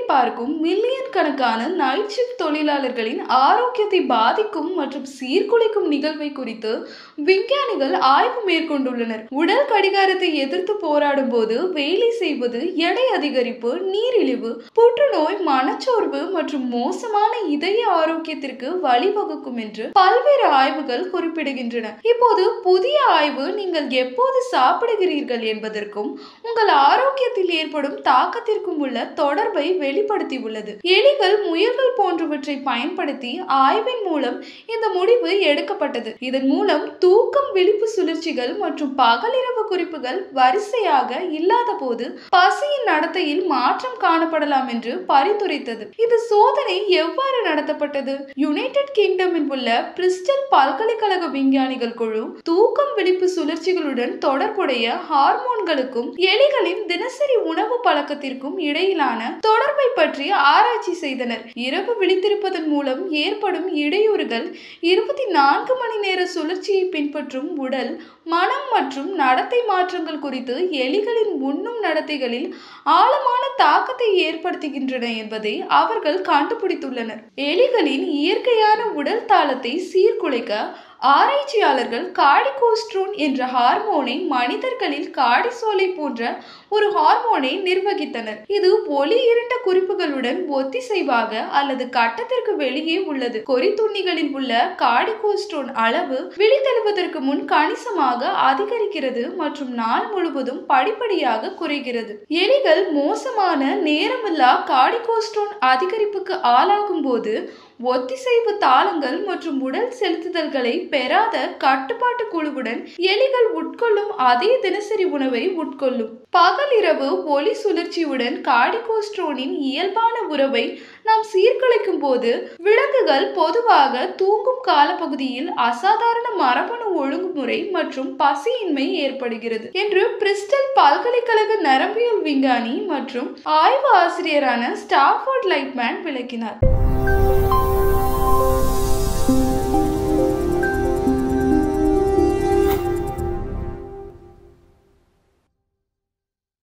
பார்க்கும் மில்லியன் கணக்கான night shift தொழிலாளர்களின் ஆரோக்கியத்தை பாதிக்கும் மற்றும் சீர்குலைக்கும் நிகழ்வை குறித்து விஞ்ஞானிகள் ஆய்வு மேற்கொண்டுள்ளனர் உடல் கடிகாரத்தை எதிர்த்து போராடும் போது வேலை செய்வது எடை அதிகரிப்பு நீரிழிவு புற்றுநோய் மனச்சோர்வு மற்றும் மோசமான இதய ஆரோக்கியத்திற்கு வழிவகுக்கும் என்று பல்வேறு ஆய்வுகள் குறிப்பிடுகின்றன இப்போது புதிய ஆய்வு நீங்கள் எப்போது சாப்பிடுகிறீர்கள் என்பதற்கும் உங்கள் ஆரோக்கியத்தில் ஏற்படும் தாக்கத்திற்கும் உள்ள தொடர்பை வெளிப்படுத்தியுள்ளது எலிகள் முயல்கள் போன்றவற்றை பயன்படுத்தி ஆய்வின் மூலம் இந்த முடிவு எடுக்கப்பட்டது இதன் மூலம் தூக்கம் விழிப்பு சுழற்சிகள் மற்றும் பகலிரவு குறிப்புகள் வரிசையாக இல்லாத போது பசியின் நடத்தையில் மாற்றம் காணப்படலாம் என்று பரிந்துரைத்தது இது சோதனை எவ்வாறு நடத்தப்பட்டது யுனைடெட் கிங்டமில் உள்ள பிரிஸ்டல் பல்கலைக்கழக விஞ்ஞானிகள் குழு தூக்கம் விழிப்பு சுழற்சிகளுடன் தொடர்புடைய ஹார்மோன்களுக்கும் எலிகளின் தினசரி உணவு பழக்கத்திற்கும் இடையிலான தொடர்பை பற்றி ஆராய்ச்சி செய்தனர் இரவு விழித்திருப்பதன் மூலம் ஏற்படும் இடையூறுகள் இருபத்தி நான்கு மணி நேர சுழற்சியை பின்பற்றும் உடல் மனம் மற்றும் நடத்தை மாற்றங்கள் குறித்து எலிகளின் உண்ணும் நடத்தைகளில் ஆழமான தாக்கத்தை ஏற்படுத்துகின்றன என்பதை அவர்கள் கண்டுபிடித்துள்ளனர் எலிகளின் இயற்கையான உடல் தாளத்தை சீர்குலைக்க ஆராய்ச்சியாளர்கள் காடிகோஸ்ட்ரோன் என்ற ஹார்மோனை மனிதர்களில் காடிசோலை போன்ற ஒரு ஹார்மோனை நிர்வகித்தனர் இது ஒளி இருண்ட குறிப்புகளுடன் ஒத்திசைவாக அல்லது கட்டத்திற்கு வெளியே உள்ளது கொறித்துண்ணிகளில் உள்ள காடிகோஸ்ட்ரோன் அளவு விழித்தெழுவதற்கு முன் கணிசமாக அதிகரிக்கிறது மற்றும் நாள் முழுவதும் படிப்படியாக குறைகிறது எலிகள் மோசமான நேரமில்லா காடிகோஸ்ட்ரோன் அதிகரிப்புக்கு ஆளாகும் போது ஒத்திசைவு தாளங்கள் மற்றும் உடல் செலுத்துதல்களை பெறாத கட்டுப்பாட்டு குழுவுடன் எலிகள் உட்கொள்ளும் அதே தினசரி உணவை உட்கொள்ளும் பகலிரவு ஒளி சுழற்சியுடன் காடிகோஸ்ட்ரோனின் இயல்பான உறவை நாம் சீர்குலைக்கும் போது விலங்குகள் பொதுவாக தூங்கும் காலப்பகுதியில் அசாதாரண மரபணு ஒழுங்குமுறை மற்றும் பசியின்மை ஏற்படுகிறது என்று பிரிஸ்டல் பல்கலைக்கழக நரம்பியல் விஞ்ஞானி மற்றும் ஆய்வு ஆசிரியரான ஸ்டாஃபோர்ட் லைட்மேன் விளக்கினார்